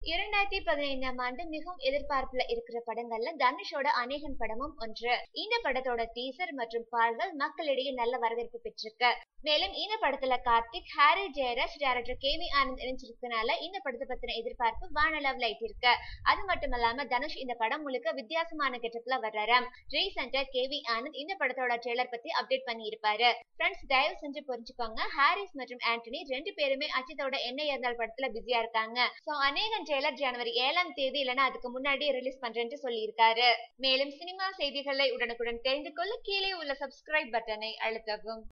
இரண்டாயிரத்தி பதினைந்தாம் ஆண்டு மிகவும் எதிர்பார்ப்புல இருக்கிற படங்கள்ல தனுஷோட அநேகன் படமும் ஒன்று இந்த படத்தோட டீசர் மற்றும் பாடல்கள் மக்களிடையே நல்ல வரவேற்பு பெற்றிருக்கு மேலும் இந்த படத்துல Karthik Harris Jayaraj director K V Anand இணைஞ்சிருக்கனால இந்த படத்தை பத்தின எதிர்பார்ப்பு வானளவுல இருக்கு அது மட்டும் இல்லாம தனுஷ் இந்த படம் முழுக்க வித்தியாசமான கெட்டப்ல வர்றாராம் ரீசெண்டா கே வி ஆனந்த் இந்த படத்தோட ட்ரெய்லர் பத்தி அப்டேட் பண்ணி இருப்பாரு ஃப்ரெண்ட்ஸ் தயவு செஞ்சு புரிஞ்சுக்கோங்க ஹாரிஸ் மற்றும் ஆண்டனி ரெண்டு பேருமே அஜித்தோட என்ன இருந்தால் படத்துல பிஸியா இருக்காங்க சோ அநேகன் ட்ரெய்லர் ஜனவரி ஏழாம் தேதி இல்லைன்னா அதுக்கு முன்னாடி ரிலீஸ் பண்றேன்னு சொல்லியிருக்காரு மேலும் சினிமா செய்திகளை உடனுக்குடன் தெரிந்து கொள்ள கீழே உள்ள சப்ஸ்கிரைப் பட்டனை அழுத்தவும்